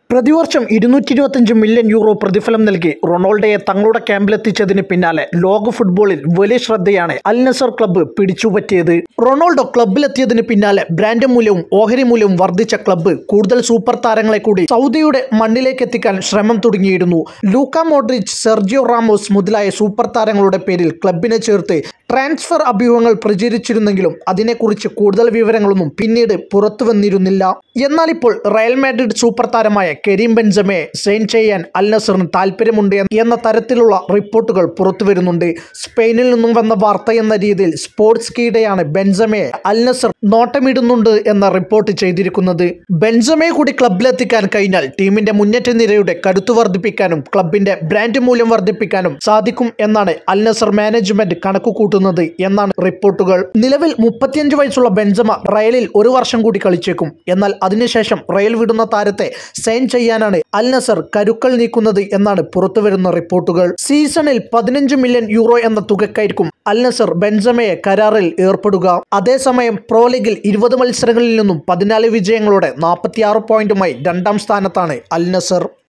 പ്രതിവർഷം ഇരുന്നൂറ്റി ഇരുപത്തഞ്ച് മില്യൺ യൂറോ പ്രതിഫലം നൽകി റൊണാൾഡോയെ തങ്ങളുടെ ക്യാമ്പിലെത്തിച്ചതിന് പിന്നാലെ ലോക ഫുട്ബോളിൽ വലിയ ശ്രദ്ധയാണ് അൽ നസർ ക്ലബ്ബ് പിടിച്ചുപറ്റിയത് റൊണാൾഡോ ക്ലബ്ബിലെത്തിയതിന് പിന്നാലെ ബ്രാൻഡ് മൂല്യവും ഓഹരി മൂല്യവും വർദ്ധിച്ച ക്ലബ്ബ് കൂടുതൽ സൂപ്പർ താരങ്ങളെ കൂടി സൗദിയുടെ മണ്ണിലേക്ക് എത്തിക്കാൻ ശ്രമം തുടങ്ങിയിരുന്നു ലൂക്ക മോഡ്രിച്ച് സെർജിയോ റാമോസ് മുതലായ സൂപ്പർ താരങ്ങളുടെ പേരിൽ ക്ലബിനെ ചേർത്ത് ട്രാൻസ്ഫർ അഭ്യൂഹങ്ങൾ പ്രചരിച്ചിരുന്നെങ്കിലും അതിനെക്കുറിച്ച് കൂടുതൽ വിവരങ്ങളൊന്നും പിന്നീട് പുറത്തു വന്നിരുന്നില്ല എന്നാൽ ഇപ്പോൾ റയൽ മാഡ്രിഡ് സൂപ്പർ താരമായ കരീം ബെൻസമയെ സൈൻ ചെയ്യാൻ അൽ നസറിന് താല്പര്യമുണ്ട് എന്ന തരത്തിലുള്ള റിപ്പോർട്ടുകൾ പുറത്തു വരുന്നുണ്ട് സ്പെയിനിൽ നിന്നും വന്ന വാർത്ത എന്ന രീതിയിൽ സ്പോർട്സ് കീടെയാണ് ബെൻസമയെ അൽ നസർ നോട്ടമിടുന്നുണ്ട് എന്ന റിപ്പോർട്ട് ചെയ്തിരിക്കുന്നത് ബെൻസമയെ കൂടി ക്ലബിലെത്തിക്കാൻ കഴിഞ്ഞാൽ ടീമിന്റെ മുന്നേറ്റ നിരയുടെ കരുത്തു വർദ്ധിപ്പിക്കാനും ക്ലബിന്റെ ബ്രാൻഡ് മൂല്യം വർദ്ധിപ്പിക്കാനും സാധിക്കും എന്നാണ് അൽ നസർ മാനേജ്മെന്റ് കണക്കുകൂട്ടുന്നത് എന്നാണ് റിപ്പോർട്ടുകൾ നിലവിൽ മുപ്പത്തിയഞ്ച് വയസ്സുള്ള ബെൻസമ റയലിൽ ഒരു വർഷം കൂടി കളിച്ചേക്കും എന്നാൽ അതിനുശേഷം റയൽ വിടുന്ന താരത്തെ സൈൻ ചെയ്യാനാണ് അൽ നസർ കരുക്കൾ നീക്കുന്നത് എന്നാണ് പുറത്തുവരുന്ന റിപ്പോർട്ടുകൾ സീസണിൽ പതിനഞ്ച് മില്യൺ യൂറോ എന്ന തുകയ്ക്കായിരിക്കും അൽ നസർ ബെൻസമയെ കരാറിൽ ഏർപ്പെടുക അതേസമയം പ്രോ ലീഗിൽ ഇരുപത് മത്സരങ്ങളിൽ നിന്നും പതിനാല് വിജയങ്ങളോടെ നാൽപ്പത്തിയാറ് പോയിന്റുമായി രണ്ടാം സ്ഥാനത്താണ് അൽ നസർ